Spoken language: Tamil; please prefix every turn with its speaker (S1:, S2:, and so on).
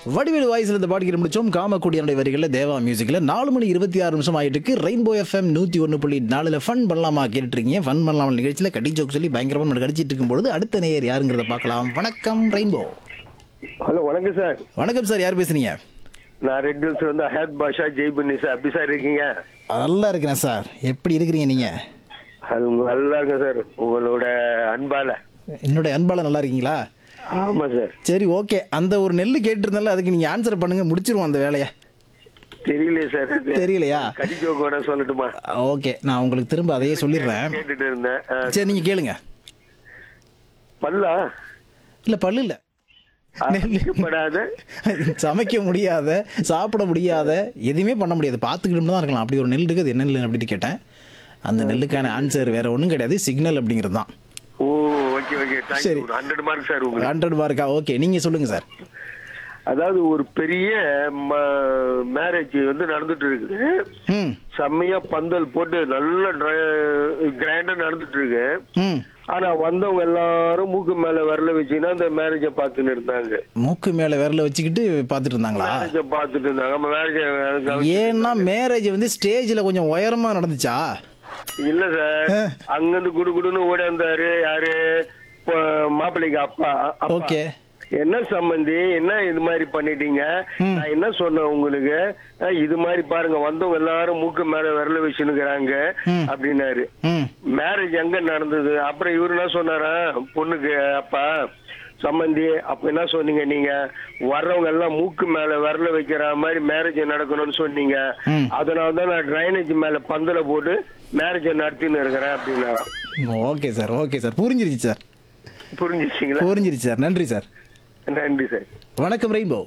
S1: வடிவேலு வாய்ஸ்ல இந்த பாட்டு கேட்டு முடிச்சோம் காமக்குடியனுடைய வரிகளில் தேவா மியூசிக்கில் நாலு மணி இருபத்தி ஆறு நிமிஷம் ஆயிட்டு இருக்கு ரெயின்போ எஃப்எம் நூற்றி ஒன்று புள்ளி நாலுல ஃபன் பண்ணலாமா கேட்டுட்டு இருக்கீங்க ஃபன் பண்ணலாமா நிகழ்ச்சியில் கட்டி ஜோக் சொல்லி பயங்கரமாக நம்ம கடிச்சிட்டு இருக்கும்பொழுது அடுத்த நேயர் யாருங்கிறத பார்க்கலாம் வணக்கம் ரெயின்போ
S2: ஹலோ வணக்கம் சார்
S1: வணக்கம் சார் யார் பேசுறீங்க
S2: நான் ரெட் ஹில்ஸ் வந்து ஹேத் பாஷா ஜெய் பண்ணி சார் அப்படி சார் இருக்கீங்க
S1: நல்லா இருக்கிறேன் சார் எப்படி இருக்கிறீங்க நீங்கள்
S2: அது உங்க நல்லா இருக்கேன் சார் உங்களோட அன்பால
S1: என்னுடைய அன்பால நல்லா இருக்கீங்களா
S2: ஆமா சார்
S1: சரி ஓகே அந்த ஒரு நெல் கேட்டிருந்தால அதுக்கு நீங்கள் ஆன்சர் பண்ணுங்க முடிச்சிருவோம் அந்த வேலையை
S2: தெரியலையே சார்
S1: தெரியலையா
S2: கடி ஜோக் வேணா சொல்லட்டுமா
S1: ஓகே நான் உங்களுக்கு திரும்ப அதையே சொல்லிடுறேன்
S2: கேட்டுட்டு இருந்தேன் ஆ,
S1: சரி நீங்கள் கேளுங்க
S2: பல்லா
S1: இல்லை பல்லு இல்லை
S2: அழைக்கப்படாத
S1: சமைக்க முடியாத சாப்பிட முடியாத எதுவுமே பண்ண முடியாது பார்த்துக்கிட்டு தான் இருக்கலாம் அப்படி ஒரு நெல் இருக்குது அது என்ன நெல் அப்படின்னு கேட்டேன் அந்த நெல்லுக்கான ஆன்சர் வேற ஒன்றும் கிடையாது சிக்னல் அப்படிங்கிறது தான்
S2: ஓ ஓகே ஓகே
S1: சரி.
S2: தேங்க்யூ ஹண்ட்ரட் மார்க் சார் உங்களுக்கு
S1: ஹண்ட்ரட் மார்க்கா ஓகே நீங்கள் சொல்லுங்கள் சார்
S2: அதாவது ஒரு பெரிய மேரேஜ் வந்து நடந்துட்டு இருக்குது
S1: ம்
S2: செம்மையா பந்தல் போட்டு நல்ல கிராண்டா நடந்துட்டு இருக்கு
S1: ம்
S2: ஆனா வந்தவங்க எல்லாரும் மூக்கு மேல விரல வச்சுன்னா அந்த மேரேஜ பார்த்துன்னு இருந்தாங்க
S1: மூக்கு மேலே விரல வச்சுக்கிட்டு பார்த்துட்டு இருந்தாங்களா
S2: மேரேஜ பார்த்துட்டு இருந்தாங்க நம்ம மேரேஜ
S1: ஏன்னா மேரேஜ் வந்து ஸ்டேஜில் கொஞ்சம் உயரமாக நடந்துச்சா
S2: இல்ல சார் அங்கிருந்து குடு குடுன்னு ஓடி வந்தாரு யாரு ப- மாப்பிள்ளைக்கு அப்பா அப்பா.
S1: ஓகே
S2: என்ன சம்பந்தி என்ன இது மாதிரி பண்ணிட்டீங்க நான் என்ன சொன்னேன் உங்களுக்கு அஹ், இது மாதிரி பாருங்க வந்தவங்க எல்லாரும் மூக்கு மேல விரல வச்சுன்னுக்குறாங்க அப்படின்னாரு
S1: ம்
S2: மேரேஜ் எங்க நடந்தது அப்புறம் இவரு என்ன சொன்னாரா பொண்ணுக்கு அப்பா சம்மந்தி அப்ப என்ன சொன்னீங்க நீங்க வர்றவங்க எல்லாம் மூக்கு மேல விரல வைக்கிற மாதிரி மேரேஜ் நடக்கணும்னு சொன்னீங்க
S1: ம்.
S2: அதனால தான் நான் டிரைனேஜ் மேல பந்தல போட்டு மேரேஜ் நடத்தின்னு இருக்கிறேன் அப்படின்னா
S1: ஓகே சார் ஓகே சார் புரிஞ்சிருச்சு சார்
S2: புரிஞ்சிச்சிங்களா
S1: புரிஞ்சிருச்சு சார் நன்றி சார்
S2: நன்றி சார்
S1: வணக்கம் ரெயின்போ